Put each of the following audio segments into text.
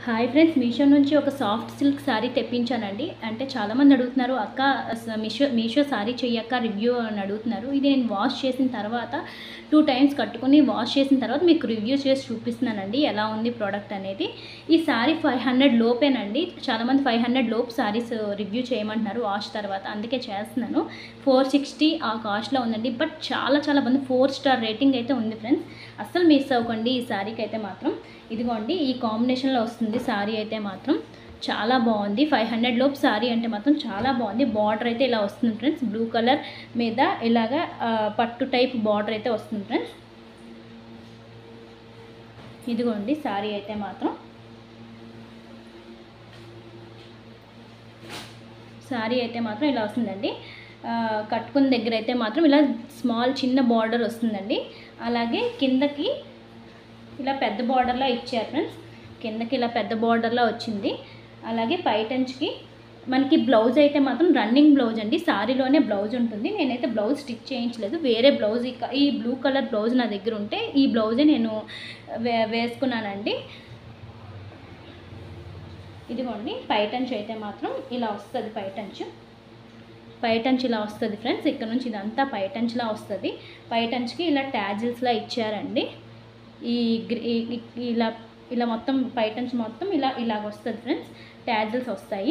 hi friends Meesho నుంచి ఒక soft silk sari తెప్పించానండి అంటే చాలామంది అడుగుతున్నారు అక్క అస- మీషో మీషో శారీ చెయ్యక్క రివ్యూ అని అడుగుతున్నారు ఇది నేను వాష్ చేసిన తర్వాత టూ టైమ్స్ కట్టుకుని వాష్ చేసిన తర్వాత మీకు రివ్యూ చేసి చూపిస్తున్నానండి ఎలా ఉంది ప్రోడక్ట్ అనేది ఈ శారీ ఫైవ్ హండ్రెడ్ లోపేనండి చాలామంది ఫైవ్ హండ్రెడ్ లోపు శారీస్ రివ్యూ చేయమంటున్నారు వాష్ తర్వాత అందుకే చేస్తున్నాను ఫోర్ సిక్స్టీ ఆ కాస్ట్లో ఉందండి బట్ చాలా చాలా బాగుంది ఫోర్ స్టార్ రేటింగ్ అయితే ఉంది ఫ్రెండ్స్ అస్సలు మిస్ అవ్వకండి ఈ శారీకి అయితే మాత్రం ఇదిగోండి ఈ కాంబినేషన్లో వస్తుంది శారీ అయితే మాత్రం చాలా బాగుంది ఫైవ్ హండ్రెడ్ లోపు శారీ అంటే మాత్రం చాలా బాగుంది బార్డర్ అయితే ఇలా వస్తుంది ఫ్రెండ్స్ బ్లూ కలర్ మీద ఇలాగా ఆ, పట్టు టైప్ బార్డర్ అయితే వస్తుంది ఫ్రెండ్స్ ఇదిగోండి శారీ అయితే మాత్రం శారీ అయితే మాత్రం ఇలా వస్తుందండి ఆ, కట్టుకున్న దగ్గర అయితే మాత్రం ఇలా స్మాల్ చిన్న బార్డర్ వస్తుందండి అలాగే కిందకి ఇలా పెద్ద బార్డర్లో ఇచ్చారు ఫ్రెండ్స్ కిందకి ఇలా పెద్ద బార్డర్లో వచ్చింది అలాగే పైటంచ్కి మనకి బ్లౌజ్ అయితే మాత్రం రన్నింగ్ బ్లౌజ్ అండి సారీలోనే బ్లౌజ్ ఉంటుంది నేనైతే బ్లౌజ్ స్టిచ్ చేయించలేదు వేరే బ్లౌజ్ ఇక- ఈ బ్లూ కలర్ బ్లౌజ్ నా దగ్గర ఉంటే ఈ బ్లౌజే నేను వే వేసుకున్నానండి ఇదిగోండి పైటంచ్ అయితే మాత్రం ఇలా వస్తుంది పైటంచ్ పైటంచ్ ఇలా వస్తుంది ఫ్రెండ్స్ ఇక్కడ నుంచి ఇదంతా పైటంచ్లా వస్తుంది పైటంచ్కి ఇలా ట్యాజిల్స్లా ఇచ్చారండి ఈ గ్రి- ఈ- ఈ- ఇలా ఇలా మొత్తం పైటంచ్ మొత్తం ఇలా ఇలాగ వస్తుంది ఫ్రెండ్స్ ట్యాజిల్స్ వస్తాయి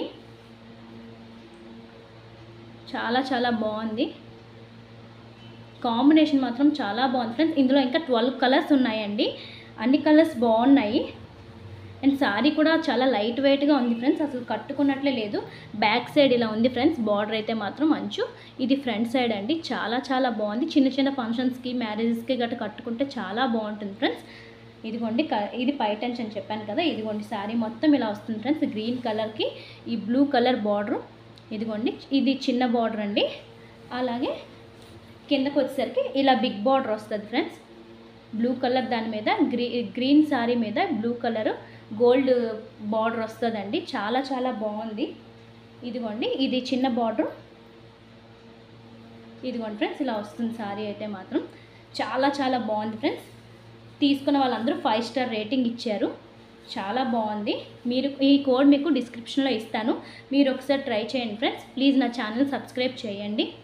చాలా చాలా బాగుంది కాంబినేషన్ మాత్రం చాలా బాగుంది ఫ్రెండ్స్ ఇందులో ఇంకా ట్వెల్వ్ కలర్స్ ఉన్నాయండి అన్ని కలర్స్ బాగున్నాయి అండ్ శారీ కూడా చాలా లైట్ వెయిట్గా ఉంది ఫ్రెండ్స్ అసలు కట్టుకున్నట్లే లేదు బ్యాక్ సైడ్ ఇలా ఉంది ఫ్రెండ్స్ బార్డర్ అయితే మాత్రం మంచు ఇది ఫ్రంట్ సైడ్ అండి చాలా చాలా బాగుంది చిన్న చిన్న ఫంక్షన్స్కి మ్యారేజెస్కి గట్రా కట్టుకుంటే చాలా బాగుంటుంది ఫ్రెండ్స్ ఇదిగోండి క- ఇది పైటంచ్ అని చెప్పాను కదా ఇదిగోండి శారీ మొత్తం ఇలా వస్తుంది ఫ్రెండ్స్ గ్రీన్ కలర్కి ఈ బ్లూ కలర్ బార్డర్ ఇదిగోండి ఇది చిన్న బార్డర్ అండి అలాగే కిందకు వచ్చేసరికి ఇలా బిగ్ బార్డర్ వస్తుంది ఫ్రెండ్స్ బ్లూ కలర్ దాని మీద గ్రీ గ్రీన్ శారీ మీద బ్లూ కలర్ గోల్డ్ బార్డర్ వస్తుందండి చాలా చాలా బాగుంది ఇదిగోండి ఇది చిన్న బార్డర్ ఇదిగోండి ఫ్రెండ్స్ ఇలా వస్తుంది శారీ అయితే మాత్రం చాలా చాలా బాగుంది ఫ్రెండ్స్ తీసుకున్న వాళ్ళందరూ ఫైవ్ స్టార్ రేటింగ్ ఇచ్చారు చాలా బాగుంది మీరు ఈ కోడ్ మీకు డిస్క్రిప్షన్లో ఇస్తాను మీరు ఒకసారి ట్రై చేయండి ఫ్రెండ్స్ ప్లీజ్ నా ఛానల్ సబ్స్క్రైబ్ చేయండి